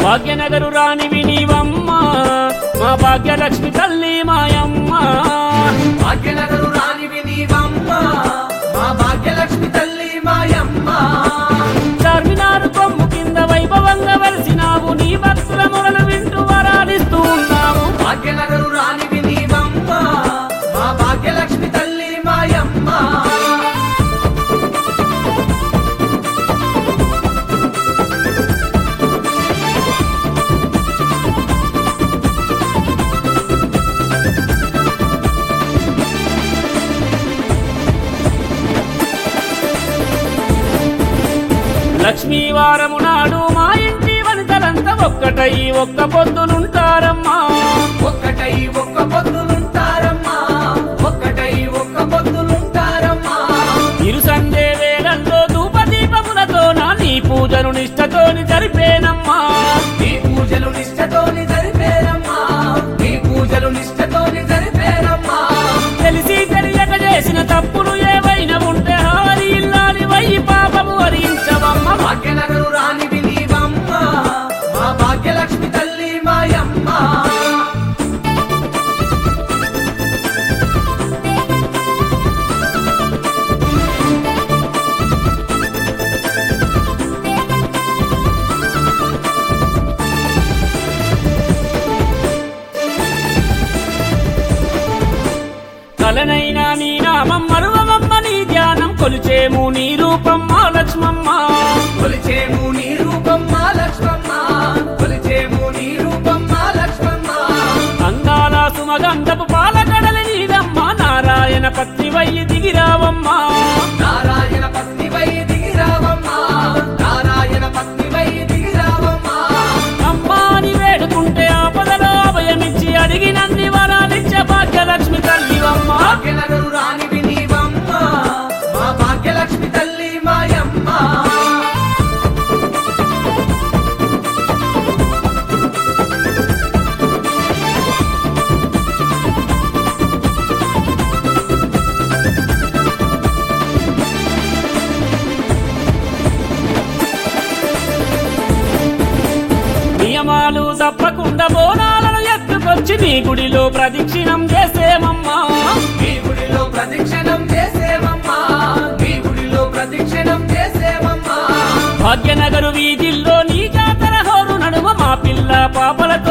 భాగ్యనగరు రాణివి నీవమ్మ మా భాగ్యలక్ష్మి తల్లి మాయమ్మ భాగ్యనగరు రాణివి నీవమ్మ మా భాగ్యలక్ష్మి తల్లి మాయమ్మ చార్మినారు కొమ్ము కింద వైభవంగా వెలిసినావు నీ భక్తుల మొరలు వింటూ వరాలిస్తూ ఉన్నావు భాగ్యనగరు రాణివి నీవమ్మ మా భాగ్యలక్ష్మి తల్లి మాయమ్మ లక్ష్మీ వారము నాడు మా ఇంటి వనితలంతా ఒక్కటై ఒక్క పొద్దులుంటారమ్మా ఒక్కటై ఒక్క పొద్దులుంటారమ్మా ఒక్కటై ఒక్క పొద్దులుంటారమ్మా ఇరు సందే వేళల్లో ధూప దీపములతో నా నీ పూజలు నిష్టతోని జరిపేనమ్మా నీ పూజలు నిష్టతోని జరిపేరమ్మా నీ పూజలు నిష్టతోని జరిపేరమ్మా తెలిసి తెలియక చేసిన తప్పులు ఏవైనా ఉంటే హారి ఇల్లాలి వై పాపము హరించవమ్మ భాగ్యనగరు రాణివి నీవమ్మ మా భాగ్యలక్ష్మి తల్లి మాయమ్మ కలనైనా నీ నామం మరువమమ్మ నీ ధ్యానం కొలిచేము నీ రూపం మా లక్ష్మమ్మ కొలిచేము నీ రూపం మా లక్ష్మమ్మ కొలిచేము నీ రూపం మా లక్ష్మమ్మ అందాల సుమగంధపు పాలకడలి నీదమ్మ నారాయణ పత్రి వయ్యి దిగిరావమ్మా నారాయణ పత్ని వై దిగిరావమ్మా నారాయణ పత్ని వై దిగిరావమ్మా అమ్మాని వేడుకుంటే ఆపదలో అభయమిచ్చి అడిగినన్ని వరాలిచ్చే భాగ్యలక్ష్మి తల్లివమ్మ భాగ్యనగరు రాణివి నీవమ్మ మా భాగ్యలక్ష్మి తల్లి మాయమ్మ నియమాలు తప్పకుండా బోనాలను ఎత్తుకొచ్చి నీ గుడిలో ప్రదక్షిణం చేసేమమ్మా మీ గుడిలో ప్రదక్షిణం చేసేవమ్మా మీ గుడిలో ప్రదక్షిణం చేసేవమ్మా భాగ్యనగరు వీధిల్లో నీ జాతర హోరు నడుమ మా పిల్ల పాపలతో